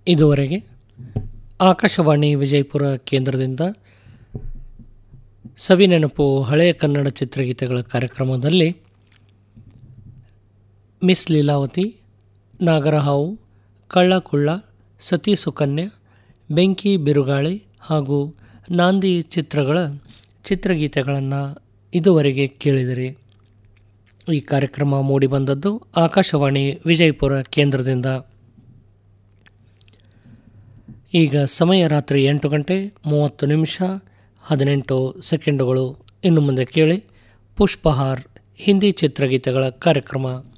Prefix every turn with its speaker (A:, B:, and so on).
A: ಇದುವರೆಗೆ ಆಕಾಶವಾಣಿ ವಿಜಯಪುರ ಕೇಂದ್ರದಿಂದ ಸವಿನೆನಪು ಹಳೆಯ ಕನ್ನಡ ಚಿತ್ರಗೀತೆಗಳ ಕಾರ್ಯಕ್ರಮದಲ್ಲಿ ಮಿಸ್ ಲೀಲಾವತಿ ನಾಗರಹಾವು ಕಳ್ಳಕುಳ್ಳ ಸತಿ ಸುಕನ್ಯಾ ಬೆಂಕಿ ಬಿರುಗಾಳಿ ಹಾಗೂ ನಾಂದಿ ಚಿತ್ರಗಳ ಚಿತ್ರಗೀತೆಗಳನ್ನು ಇದುವರೆಗೆ ಕೇಳಿದಿರಿ ಈ ಕಾರ್ಯಕ್ರಮ ಮೂಡಿಬಂದದ್ದು ಆಕಾಶವಾಣಿ ವಿಜಯಪುರ ಕೇಂದ್ರದಿಂದ ಈಗ ಸಮಯ ರಾತ್ರಿ ಎಂಟು ಗಂಟೆ ಮೂವತ್ತು ನಿಮಿಷ ಹದಿನೆಂಟು ಸೆಕೆಂಡುಗಳು ಇನ್ನು ಮುಂದೆ ಕೇಳಿ ಪುಷ್ಪಹಾರ್ ಹಿಂದಿ ಚಿತ್ರಗೀತೆಗಳ ಕಾರ್ಯಕ್ರಮ